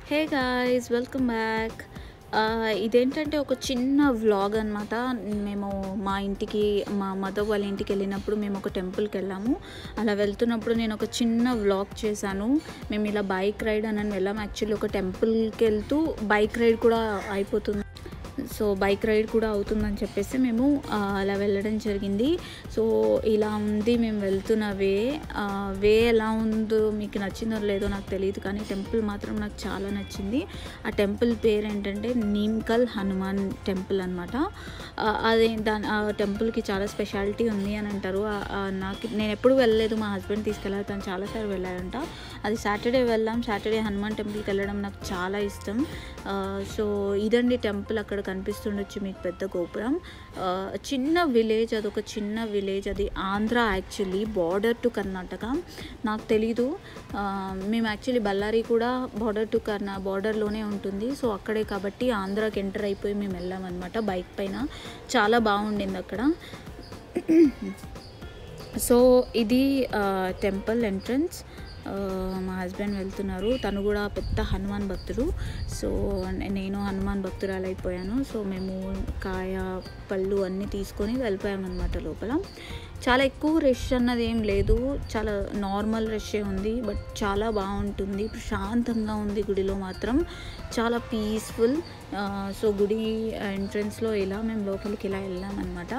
hey guys welcome back ఇదేంటంటే ఒక చిన్న వ్లాగ్ అనమాట మేము మా ఇంటికి మా మదర్ వాళ్ళ ఇంటికి వెళ్ళినప్పుడు మేము ఒక టెంపుల్కి వెళ్ళాము అలా వెళ్తున్నప్పుడు నేను ఒక చిన్న వ్లాగ్ చేశాను మేము ఇలా బైక్ రైడ్ అని వెళ్ళాము యాక్చువల్లీ ఒక టెంపుల్కి వెళ్తూ బైక్ రైడ్ కూడా అయిపోతుంది సో బైక్ రైడ్ కూడా అవుతుందని చెప్పేసి మేము ఆ, అలా వెళ్ళడం జరిగింది సో ఇలా ఉంది మేము వెళ్తున్న వే ఆ, వే ఎలా ఉందో మీకు నచ్చిందో లేదో నాకు తెలియదు కానీ టెంపుల్ మాత్రం నాకు చాలా నచ్చింది ఆ టెంపుల్ పేరు ఏంటంటే నీమ్కల్ హనుమాన్ టెంపుల్ అనమాట అదే దాని ఆ టెంపుల్కి చాలా స్పెషాలిటీ ఉంది అని అంటారు ఆ, ఆ, నాకు నేను ఎప్పుడు వెళ్ళలేదు మా హస్బెండ్ తీసుకెళ్ళారు తను చాలాసార్లు వెళ్ళారంట అది సాటర్డే వెళ్ళాం సాటర్డే హనుమాన్ టెంపుల్కి వెళ్ళడం నాకు చాలా ఇష్టం ఆ, సో ఇదండి టెంపుల్ అక్కడ కనిపిస్తుండొచ్చు మీకు పెద్ద గోపురం ఆ, చిన్న విలేజ్ అదొక చిన్న విలేజ్ అది Andhra actually border to Karnataka నాకు తెలీదు ఆ, మేము యాక్చువల్లీ బళ్ళారి కూడా బార్డర్ టు కర్ణా బార్డర్లోనే ఉంటుంది సో అక్కడే కాబట్టి ఆంధ్రాకి ఎంటర్ అయిపోయి మేము వెళ్ళామన్నమాట బైక్ పైన చాలా బాగుండింది అక్కడ సో ఇది టెంపుల్ ఎంట్రన్స్ మా హస్బెండ్ వెళ్తున్నారు తను కూడా పెద్ద హనుమాన్ భక్తుడు సో నేను హనుమాన్ భక్తురాలు అయిపోయాను సో మేము కాయ పళ్ళు అన్నీ తీసుకొని వెళ్ళిపోయామన్నమాట లోపల చాలా ఎక్కువ రష్ అన్నది ఏం లేదు చాలా నార్మల్ రష్ే ఉంది బట్ చాలా బాగుంటుంది ప్రశాంతంగా ఉంది గుడిలో మాత్రం చాలా పీస్ఫుల్ సో గుడి ఎంట్రన్స్లో ఇలా మేము లోపలికి ఇలా వెళ్ళామన్నమాట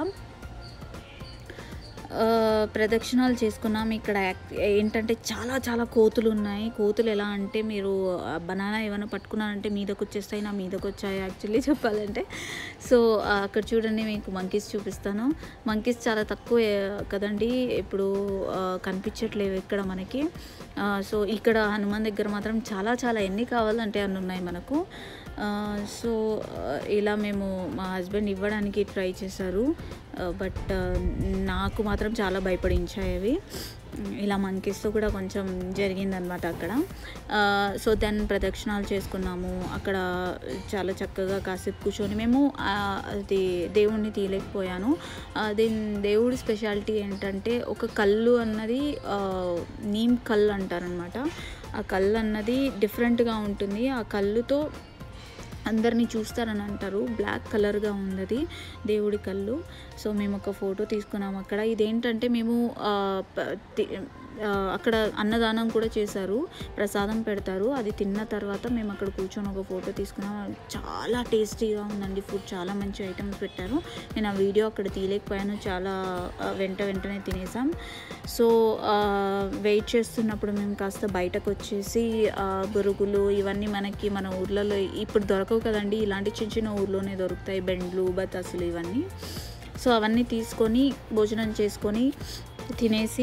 ఆ, ప్రదక్షిణాలు చేసుకున్నాం ఇక్కడ యాక్- ఏంటంటే చాలా చాలా కోతులు ఉన్నాయి కోతులు ఎలా అంటే మీరు బనానా ఏమైనా పట్టుకున్నారంటే మీదకి వచ్చేస్తాయి నా మీదకి వచ్చాయి యాక్చువల్లీ చెప్పాలంటే సో ఆ, అక్కడ చూడండి మీకు మంకీస్ చూపిస్తాను మంకీస్ చాలా తక్కువ కదండి ఇప్పుడు ఆ, కనిపించట్లేవు ఇక్కడ మనకి ఆ, సో ఇక్కడ హనుమాన్ దగ్గర మాత్రం చాలా చాలా ఎన్ని కావాలంటే అన్ని ఉన్నాయి మనకు ఆ, సో ఆ, ఇలా మేము మా హస్బెండ్ ఇవ్వడానికి ట్రై చేశారు ఆ, బట్ ఆ, నాకు మాత్రం చాలా భయపడించాయి అవి ఇలా మంకీస్తో కూడా కొంచెం జరిగిందనమాట అక్కడ ఆ, సో దెన్ ప్రదక్షిణాలు చేసుకున్నాము అక్కడ చాలా చక్కగా కాసేపు కూర్చొని మేము ఆ, అది దేవుణ్ణి తీయలేకపోయాను అది దేవుడి స్పెషాలిటీ ఏంటంటే ఒక కళ్ళు అన్నది ఆ, నీమ్ కళ్ళు అంటారనమాట ఆ కళ్ళు అన్నది డిఫరెంట్గా ఉంటుంది ఆ కళ్ళుతో అందరినీ చూస్తారని అంటారు బ్లాక్ కలర్గా ఉన్నది దేవుడి కళ్ళు సో మేము ఒక ఫోటో తీసుకున్నాము అక్కడ ఇదేంటంటే మేము ఆ, ప- తి- ఆ, అక్కడ అన్నదానం కూడా చేశారు ప్రసాదం పెడతారు అది తిన్న తర్వాత మేము అక్కడ కూర్చొని ఒక ఫోటో తీసుకున్నాం చాలా టేస్టీగా ఉందండి ఫుడ్ చాలా మంచి ఐటమ్స్ పెట్టారు నేను ఆ వీడియో అక్కడ తీయలేకపోయాను చాలా ఆ, వెంట వెంటనే తినేసాం సో వెయిట్ చేస్తున్నప్పుడు మేము కాస్త బయటకు వచ్చేసి ఆ, బురుగులు ఇవన్నీ మనకి మన ఊర్లలో ఇప్పుడు దొరకవు కదండి ఇలాంటి చిన్న చిన్న ఊర్లోనే దొరుకుతాయి బెండ్లు బతాసులు ఇవన్నీ సో అవన్నీ తీసుకొని భోజనం చేసుకొని తినేసి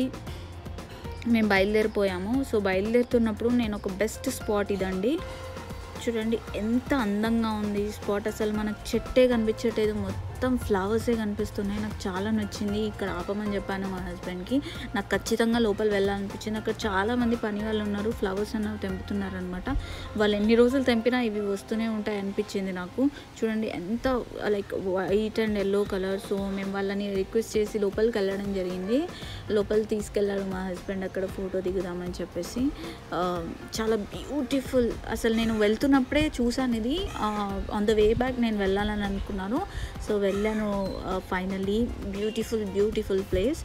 మేము బయలుదేరిపోయాము సో బయలుదేరుతున్నప్పుడు నేను ఒక బెస్ట్ స్పాట్ ఇదండి చూడండి ఎంత అందంగా ఉంది ఈ స్పాట్ అసలు మనకు చెట్టే కనిపించట్లేదు మొత్తం ఫ్లవర్సే కనిపిస్తున్నాయి నాకు చాలా నచ్చింది ఇక్కడ ఆపమని చెప్పాను మా హస్బెండ్కి నాకు ఖచ్చితంగా లోపల వెళ్ళాలనిపించింది అక్కడ చాలా మంది పని వాళ్ళు ఉన్నారు ఫ్లవర్స్ అన్నవి తెంపుతున్నారు అనమాట వాళ్ళు ఎన్ని రోజులు తెంపినా ఇవి వస్తూనే ఉంటాయి అనిపించింది నాకు చూడండి ఎంత like white and yellow colour so మేము వాళ్ళని రిక్వెస్ట్ చేసి లోపలికి వెళ్ళడం జరిగింది లోపలికి తీసుకెళ్ళాడు మా హస్బెండ్ అక్కడ ఫోటో దిగుదామని చెప్పేసి ఆ, చాలా బ్యూటిఫుల్ అసలు నేను వెళ్తున్నప్పుడే చూసాను ఇది ఆన్ ద వే బ్యాక్ నేను వెళ్ళాలని అనుకున్నాను సో వెళ్ళాను ఫైనల్లీ బ్యూటిఫుల్ బ్యూటిఫుల్ ప్లేస్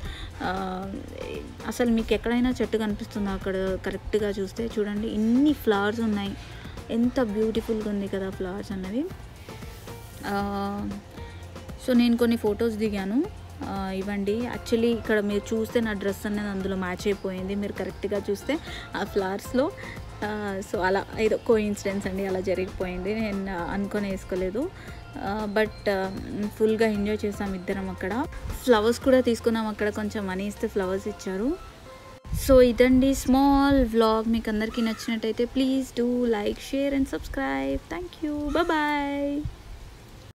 అసలు మీకు ఎక్కడైనా చెట్టు కనిపిస్తుందో అక్కడ కరెక్ట్గా చూస్తే చూడండి ఇన్ని ఫ్లవర్స్ ఉన్నాయి ఎంత బ్యూటిఫుల్గా ఉంది కదా ఫ్లవర్స్ అన్నవి ఆ, సో నేను కొన్ని ఫొటోస్ దిగాను ఆ, ఇవ్వండి యాక్చువల్లీ ఇక్కడ మీరు చూస్తే నా డ్రెస్ అనేది అందులో మ్యాచ్ అయిపోయింది మీరు కరెక్ట్గా చూస్తే ఆ ఫ్లవర్స్లో సో అలా ఏదో కో ఇన్సిడెన్స్ అండి అలా జరిగిపోయింది నేను ఆ, అనుకొని వేసుకోలేదు బట్ ఫుల్గా ఎంజాయ్ చేసాం ఇద్దరం అక్కడ ఫ్లవర్స్ కూడా తీసుకున్నాం అక్కడ కొంచెం మనీ ఇస్తే ఫ్లవర్స్ ఇచ్చారు సో ఇదండి స్మాల్ వ్లాగ్ మీకు అందరికీ నచ్చినట్టయితే please do like share and subscribe thank you bye